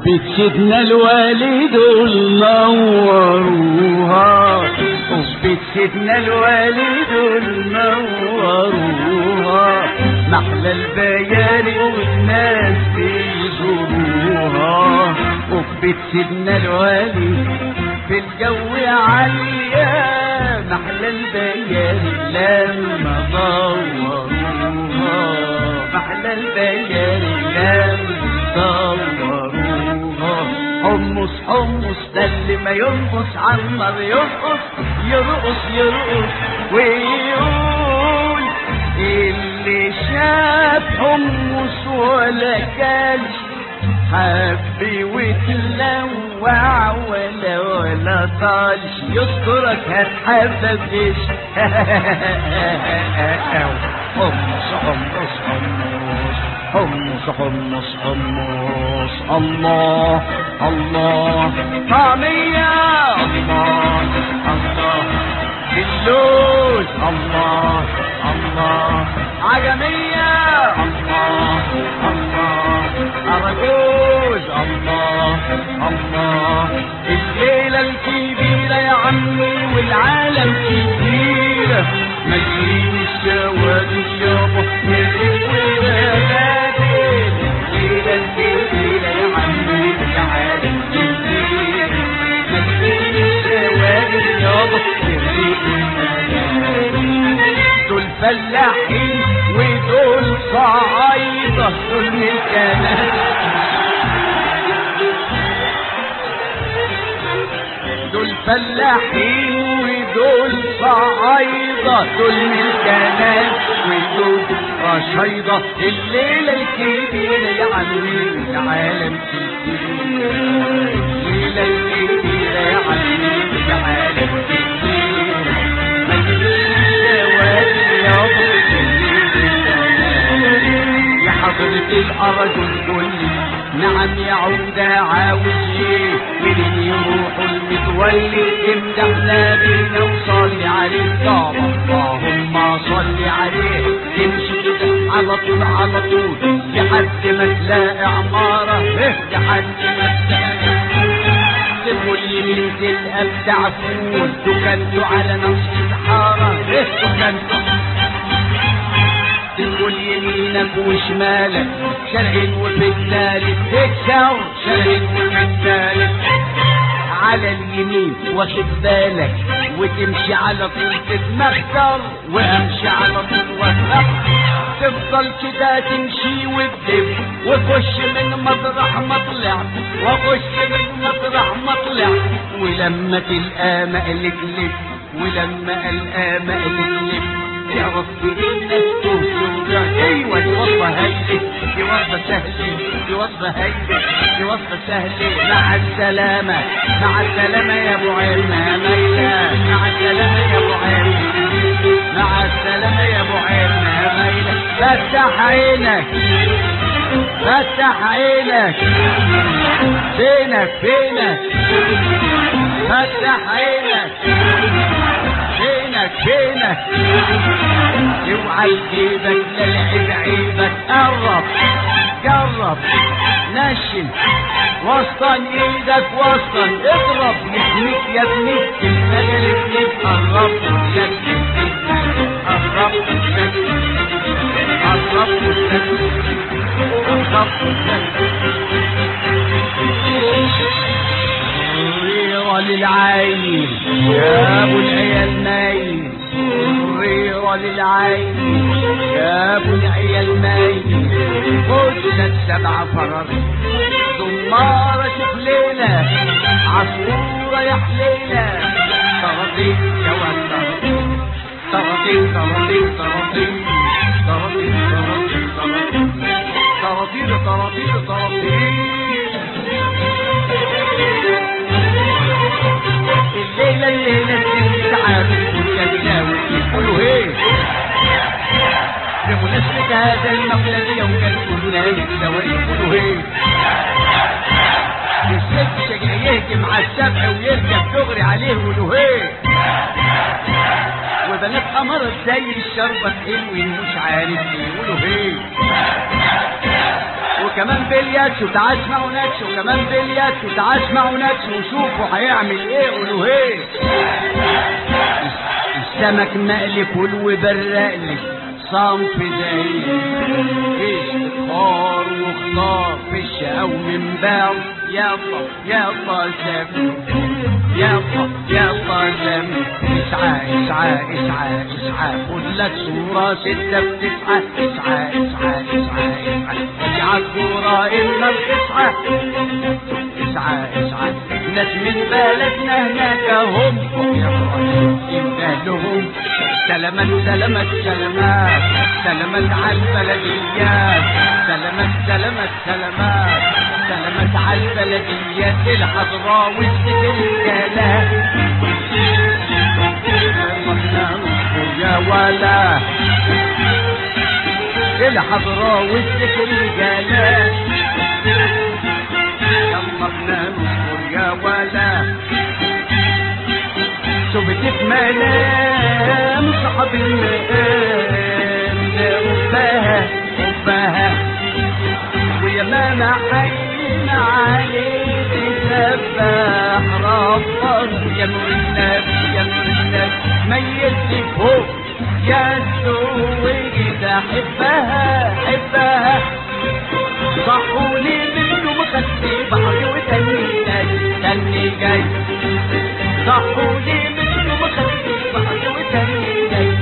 بيت سيدنا الوالد نوروها وبيت سيدنا الوالد نوروها محلى البياري والناس بيزوروها وبيت سيدنا الوالد في الجو عالية محلى البياري لما دوروها محلى البياري لما دوروها حمص حمص ده اللي ما يرقص عمر يرقص يرقص يرقص ويقول اللي شاف حمص ولا كلش حبي وتلوع ولا ولا طالش يذكرك هتحببش حمص حمص حمص حمص حمص حمص الله الله طعمية الله الله باللوز الله الله عجمية الله الله أرجوز الله الله الليلة الكبيرة يا عمي والعالم كبيرة مجرين الشوادي يابا يريد ويبادل الليلة الكبيرة يا عمي والعالم كبيرة مجرين الشوادي يابا يريد دول فلاحين ودول صعايدة دول من الكنات دول فلاحين ودول صعايدة دول من الكنات ودول رشيدة الليلة الكبيرة يا عمي العالم كبير الليلة الكبيرة يا عمي العالم كبير يا حضرة الأرجل كل نعم يا عودة عاوز ايه منين يروح المتولي امدحنا بينا وصلي عليه طاب اللهم صل عليه تمشي كده على طول على طول لحد ما تلاقي عمارة إيه لحد ما تلاقي تقول يمين تلقى بتاع فول دكانته على نفس الحارة إيه دكانته تقول يمينك وشمالك شرق وفي الثالث اكسر شرق وفي الثالث على اليمين واخد بالك وتمشي على طول تتمخسر وامشي على طول واتمخسر تفضل كده تمشي وتدب وخش من مطرح ما طلعت واخش من مطرح ما طلعت ولما تلقى مقلب لب ولما القى مقلب لب تعرف انك توجع ايوه دي وصفه هايله دي وصفه سهله دي وصفه هايله دي وصفه سهله مع السلامه مع السلامه يا ابو عيرنا ميله مع السلامه يا ابو عيرنا مع السلامه يا ابو عيرنا ميله فتح عينك فتح عينك فينك فينك فتح عينك فينك فينك اوعى يجيبك للعب عيبك قرب جرب نشن وسطن ايدك وسطن اضرب يحميك يا ابني المجال ابني قرب لك قرب لك قرب لك قرب ريرة للعين يا ابو العيال نايم ريرة للعين يا ابو العيال نايم خدنا السبع فرر دمارة شخليلة عصفورة يا حليلة طراطيل يا ولد طراطيل طراطيل طراطيل طراطيل طراطيل طراطيل طراطيل طراطيل طراطيل الليلة الليلة اللي تعالوا والجميلة يقولوا ايه بمناسبة هذا المولد يوم كلنا يتسوى يقولوا ايه الست شجع يهجم على السبع ويركب دغري عليه ويقولوا ايه وبنات قمرت زي الشربة حلوين مش عارف يقولوا ايه وكمان بلياتشو تعال اسمعوا ناتشو وكمان بلياتشو تعال اسمعوا ناتشو وشوفوا هيعمل ايه قولوا ايه السمك مقلي كل وبرقلي صنف زي اختار واختار فيش او من باو يلا يلا زم يلا يلا زم اسعى اسعى اسعى اسعى خد لك صورة ستة بتسعى اسعى اسعى اسعى اسعى اجعل صورة الا اسعى اسعى اسعى ناس من بلدنا هناك هم يلا لهم سلامات سلامات سلامات سلامات على البلديات سلامات سلامات سلامات سلامات على البلديات الحضراء والسجلات يا ولا الحضراء والسجلات يلا بننصر يا ولا شفت منام صحب المقام حبها حبها ويا ماما حين عليك سبح ربك يا نور النبي يا نور النبي ميلتي فوق يا سويت حبها حبها صحوني منه مخدي بحري وتاني جاي تاني جاي صحوني منه مخدي بحري وتاني جاي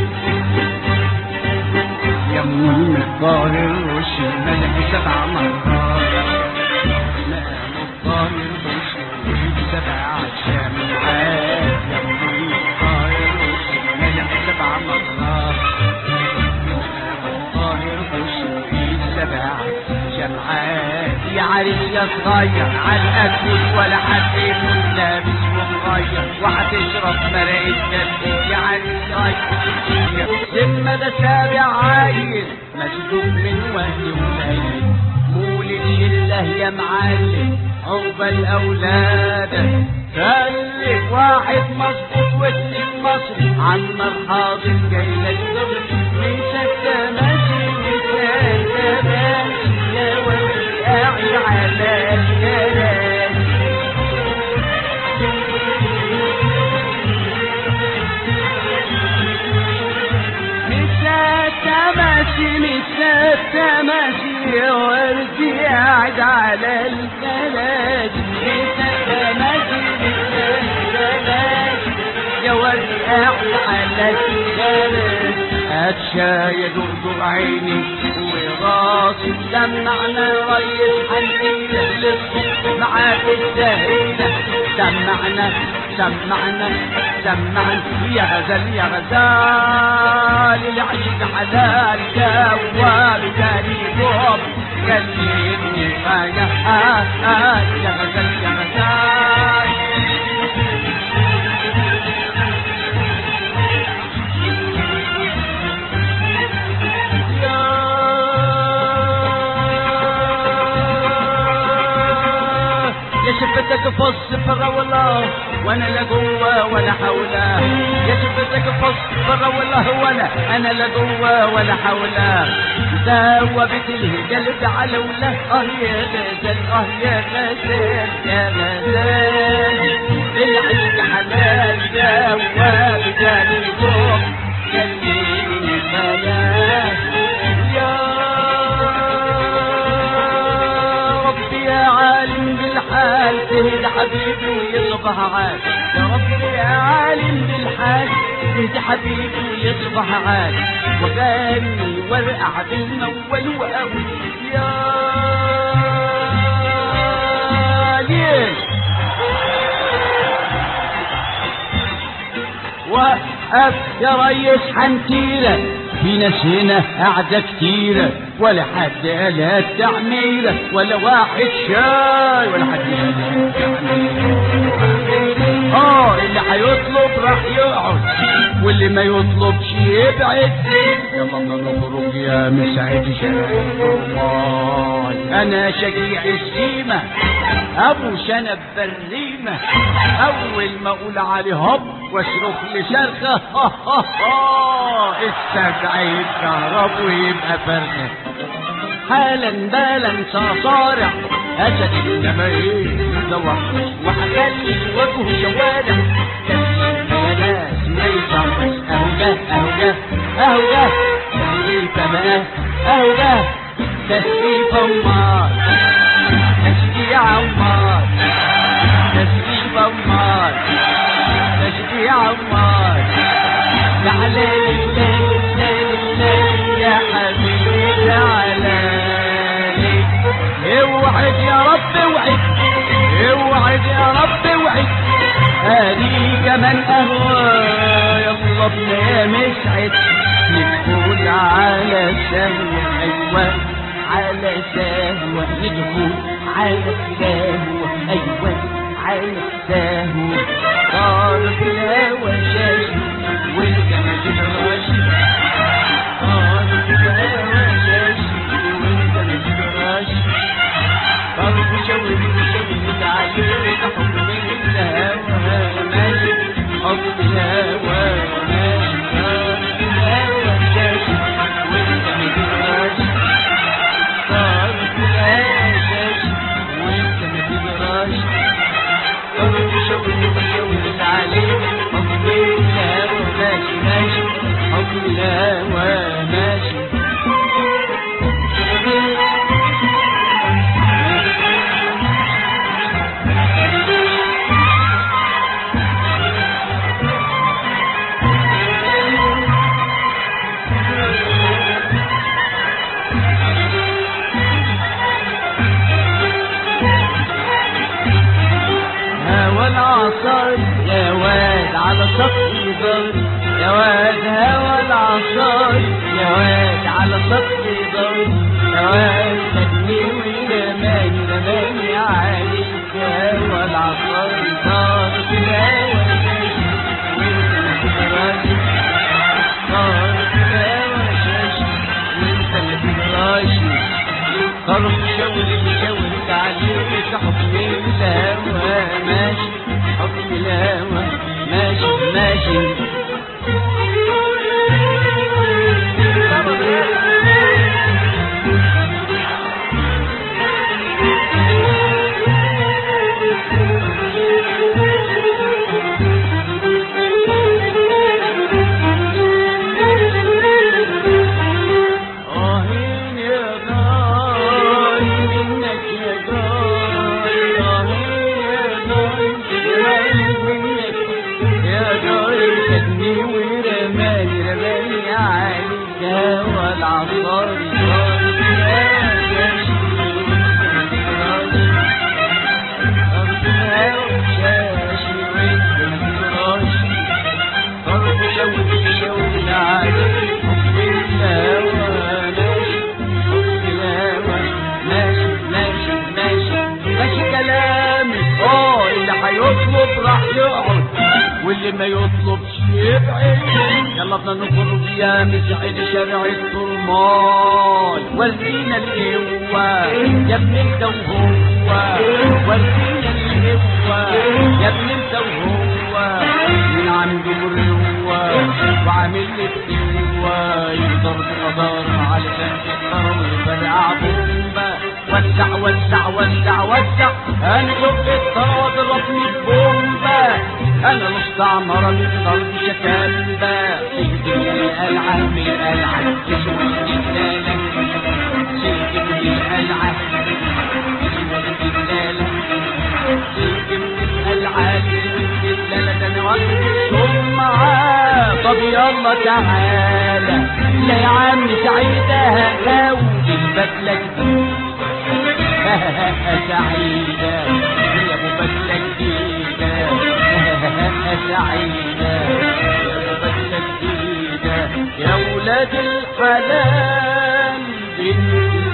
يا من الظاهر وش الملح سبع مرات نام الظاهر وش سبع شمعات يا من الظاهر وش الملح سبع مرات نام الظاهر وش سبع شمعات يا عريس يا صغير على الاكل ولا حد يكون لابس ومغير وهتشرب مرقة دم يا عريس صغير ذمة ده سابع عايل مشدود من وهد قليل مولد شله يا معلم عقبال اولادك خليك واحد مظبوط واسم مصري عمر حاضر جاي لك دغري مسكة ماشي مسكة ماشي يا ولي قاعد على الكراسي مسكة ماشي مسكة ماشي يا ولدي قاعد على الكراسي مسكة ماشي مسكة ماشي يا ولدي قاعد على الكراسي هاتشا يدور عيني وراسي سمعنا ريس حنين للصبح معاك الزهينة سمعنا سمعنا سمعنا يا غزال يا غزال العيد حلال جوال جاني بوب كلمني انا آه آه يا غزال يا غزال يا شفتك فص فرا والله وانا لا جوا ولا حولا يا شفتك فص فرا والله وانا انا لا جوا ولا حولا ذوبت القلب على ولا اه يا غزال اه يا غزال يا غزال العيد حلال ذوب جاني فوق كلمني خيال يا ربي يا عالم بالحال تهد حبيبي ويصبح عاد يا ربي يا عالم بالحال تهد حبيبي ويصبح عاد وغني وارقع بالمول واقول يا ليش وقف يا ريس حنتيرة في ناس هنا قاعدة كتيرة ولا حد قالها التعميرة ولا واحد شاي ولا حد قالها التعميرة اه اللي هيطلب راح يقعد واللي ما يطلبش يبعد يلا نخرج يا مسعد شاي انا شجيع السيمة ابو شنب بريمة اول ما اقول عليه هب واصرخ لي شرخة استدعي الكهرب ويبقى فرخة حالا بالا سأصارع أسد إنما إيه متوحش وهخلي وجهه شوارع كسر يا ناس ما يصحش أهو جه أهو جه أهو جه تسريف بقى أهو جه تسريف أمار تشجيع أمار تسريف أمار تشجيع أمار تعالى لله لله يا حبيبي تعالى اوعد يا رب اوعد اوعد يا رب اوعد هذه كمان قهوة يلا بنا يا مسعد ندخل على سهوة أيوة على سهوة ندخل على سهوة أيوة على سهوة صار في الهوى شاشة والجمال الراشد صار في الهوى شاشة والجمال الراشد صار وشوي وشوي عليه حب من الهوى ماشي حب الهوى ماشي صار في الهوى شاشة والجمال الراشد صار في الهوى شاشة والجمال الراشد شوي وشوي عليه حب الهوى ماشي ماشي حب الهوى ماشي هوى العصار يا واد على سطح ضر يا واد هوى العصار يا واد على سطح ضر يا واد خدني ورماني رماني عليك هوى العصار صار في الهوى شاشة وانت ما تدراش صار في الهوى شاشة وانت ما تدراش طرف شاور شاور عليك حكم الهوى ماشي حكم الهوى ماشي ماشي آهين يا غالي منك يا غالي آهين يا غالي منك يا غالي خدني ورماني رماني عليك هوى العصار صار يا ماشي أرض الهوى شاشي وانت متراشي طرف شوي شوي عليك حب الهوى ماشي حب الهوى ماشي ماشي ماشي ماشي كلامي اه اللي هيطلب راح يقعد واللي ما يطلبش يبعد يلا بدنا نخرج يا مسعد شارع الطرمال ورينا القوة يا ابن انت وهو ورينا القوة يا ابن انت وهو من عنده مروة وعامل لي القوة يقدر بقدر على جنب الكرم ويفرقع بومبا وسع وسع وسع وسع انا شفت الثروة ضربني بومبا انا مستعمرة من ضرب شكامبا سيدي من القلعة من القلعة تشوي جدالك سيدي من القلعة تشوي جدالك سيدي من القلعة تشوي جدالك انا واقف ثم طب يلا تعالى لا يا عم سعيدة هاودي البدلة سعيدة يا ابو بدلة جديدة سعيدة يا ابو بدلة جديدة يا ولاد الحلال بنت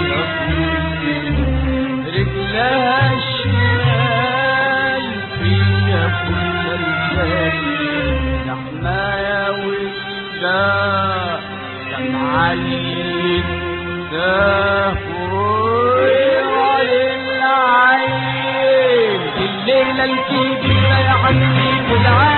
رجلها الشمال فيها كل الفاتن لحمة يا ولدها كم عليك ده فوق للعين الليلة الكبيرة يا عمي والعين